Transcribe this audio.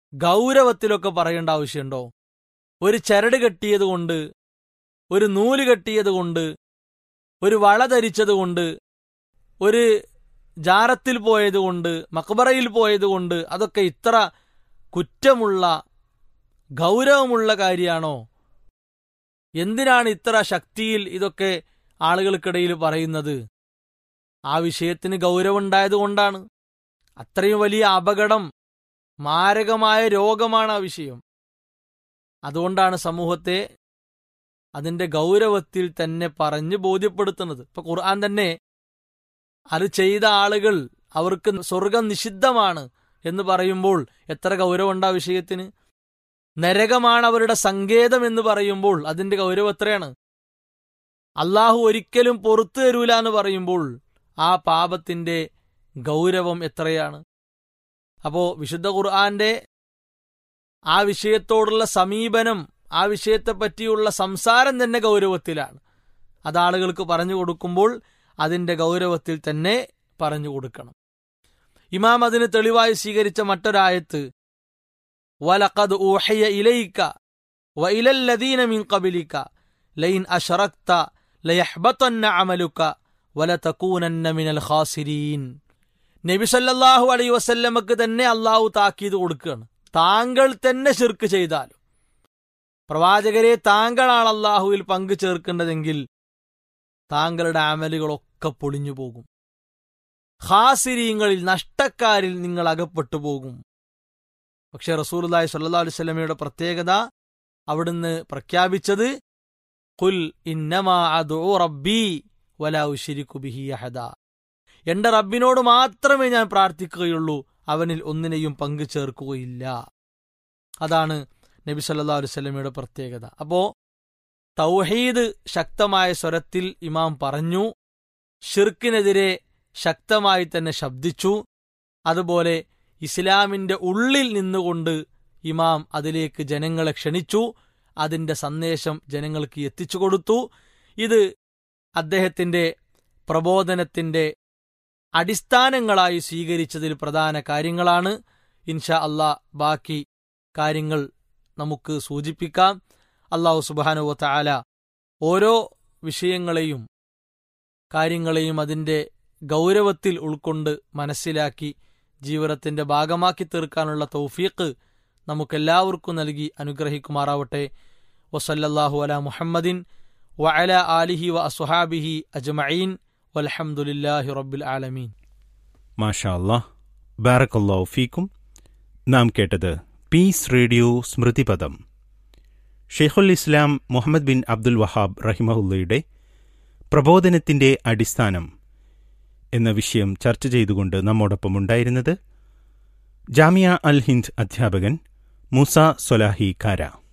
ഗൗരവത്തിലൊക്കെ പറയേണ്ട ആവശ്യമുണ്ടോ ഒരു ചരട് കെട്ടിയത് കൊണ്ട് ഒരു നൂല് കെട്ടിയത് കൊണ്ട് ഒരു വള ധരിച്ചത് കൊണ്ട് ഒരു ജാരത്തിൽ പോയതുകൊണ്ട് മക്ബറയിൽ പോയതുകൊണ്ട് അതൊക്കെ ഇത്ര കുറ്റമുള്ള ഗൗരവമുള്ള കാര്യമാണോ എന്തിനാണ് ഇത്ര ശക്തിയിൽ ഇതൊക്കെ ആളുകൾക്കിടയിൽ പറയുന്നത് ആ വിഷയത്തിന് ഗൗരവമുണ്ടായതുകൊണ്ടാണ് അത്രയും വലിയ അപകടം മാരകമായ രോഗമാണ് ആ വിഷയം അതുകൊണ്ടാണ് സമൂഹത്തെ അതിന്റെ ഗൗരവത്തിൽ തന്നെ പറഞ്ഞ് ബോധ്യപ്പെടുത്തുന്നത് ഇപ്പൊ ഖുർആൻ തന്നെ അത് ചെയ്ത ആളുകൾ അവർക്ക് സ്വർഗം നിഷിദ്ധമാണ് എന്ന് പറയുമ്പോൾ എത്ര ഗൗരവമുണ്ട് ആ വിഷയത്തിന് നരകമാണ് അവരുടെ സങ്കേതം എന്ന് പറയുമ്പോൾ അതിന്റെ ഗൗരവം എത്രയാണ് അള്ളാഹു ഒരിക്കലും പുറത്തു തരൂല എന്ന് പറയുമ്പോൾ ആ പാപത്തിന്റെ ഗൗരവം എത്രയാണ് അപ്പോ വിശുദ്ധ ഖുർആന്റെ ആ വിഷയത്തോടുള്ള സമീപനം ആ വിഷയത്തെ പറ്റിയുള്ള സംസാരം തന്നെ ഗൗരവത്തിലാണ് അത് ആളുകൾക്ക് പറഞ്ഞു കൊടുക്കുമ്പോൾ അതിന്റെ ഗൗരവത്തിൽ തന്നെ പറഞ്ഞു കൊടുക്കണം ഇമാം അതിന് തെളിവായി സ്വീകരിച്ച മറ്റൊരായത്ത് വലഖദ് ഊഹയ ഇലൈക വ ഇലല്ലദീന മിൻ ഖബലിക ലൈൻ അശറക്ത ലയഹ്ബതന്ന അമലുക വലതകൂനന്ന മിനൽ ഖാസിരീൻ നബി സല്ലല്ലാഹു അലൈഹി വസല്ലമക്ക് തന്നെ അള്ളാഹു താക്കീത് കൊടുക്കുകയാണ് താങ്കൾ തന്നെ ശിർക്ക് ചെയ്താലും പ്രവാചകരെ താങ്കളാണ് അള്ളാഹുവിൽ പങ്കു ചേർക്കേണ്ടതെങ്കിൽ താങ്കളുടെ അമലുകളൊക്കെ പൊളിഞ്ഞു പോകും ഹാസിരീങ്ങളിൽ നഷ്ടക്കാരിൽ നിങ്ങൾ അകപ്പെട്ടു പോകും പക്ഷെ റസൂർലായി സല്ലാ അലുസല്ലമയുടെ പ്രത്യേകത അവിടുന്ന് പ്രഖ്യാപിച്ചത് കുൽ ഇന്നമാ അദൂ റബ്ബി വലാ ഉശിരിക്കു ബിഹി അഹദ എന്റെ റബ്ബിനോട് മാത്രമേ ഞാൻ പ്രാർത്ഥിക്കുകയുള്ളൂ അവനിൽ ഒന്നിനെയും പങ്കു ചേർക്കുകയില്ല അതാണ് നബി സല്ലാ അലുസല്ലമയുടെ പ്രത്യേകത അപ്പോ തൗഹീദ് ശക്തമായ സ്വരത്തിൽ ഇമാം പറഞ്ഞു ഷിർക്കിനെതിരെ ശക്തമായി തന്നെ ശബ്ദിച്ചു അതുപോലെ ഇസ്ലാമിന്റെ ഉള്ളിൽ നിന്നുകൊണ്ട് ഇമാം അതിലേക്ക് ജനങ്ങളെ ക്ഷണിച്ചു അതിന്റെ സന്ദേശം ജനങ്ങൾക്ക് എത്തിച്ചു കൊടുത്തു ഇത് അദ്ദേഹത്തിന്റെ പ്രബോധനത്തിന്റെ അടിസ്ഥാനങ്ങളായി സ്വീകരിച്ചതിൽ പ്രധാന കാര്യങ്ങളാണ് ഇൻഷാ അള്ളാ ബാക്കി കാര്യങ്ങൾ നമുക്ക് സൂചിപ്പിക്കാം അള്ളാഹു സുബാനുവത്ത ആല ഓരോ വിഷയങ്ങളെയും കാര്യങ്ങളെയും അതിന്റെ ഗൗരവത്തിൽ ഉൾക്കൊണ്ട് മനസ്സിലാക്കി ജീവിതത്തിന്റെ ഭാഗമാക്കി തീർക്കാനുള്ള തൗഫീഖ് നമുക്കെല്ലാവർക്കും നൽകി അനുഗ്രഹിക്കുമാറാവട്ടെ വസല്ലല്ലാഹു അല മുഹമ്മദിൻ വഅല ആലിഹി വ അസുഹാബിഹി അജ്മഈൻ വൽഹംദുലില്ലാഹി റബ്ബിൽ ആലമീൻ മാഷാ അല്ലാഹ് ബാറക്കല്ലാഹു ഫീക്കും നാം കേട്ടത് പീസ് റേഡിയോ സ്മൃതിപദം ഷെയ്ഖുൽ ഇസ്ലാം മുഹമ്മദ് ബിൻ അബ്ദുൽ വഹാബ് റഹിമഹുല്ലയുടെ പ്രബോധനത്തിന്റെ അടിസ്ഥാനം എന്ന വിഷയം ചർച്ച ചെയ്തുകൊണ്ട് നമ്മോടൊപ്പം ഉണ്ടായിരുന്നത് ജാമിയ അൽ ഹിന്ദ് അധ്യാപകൻ മൂസ സൊലാഹി കാര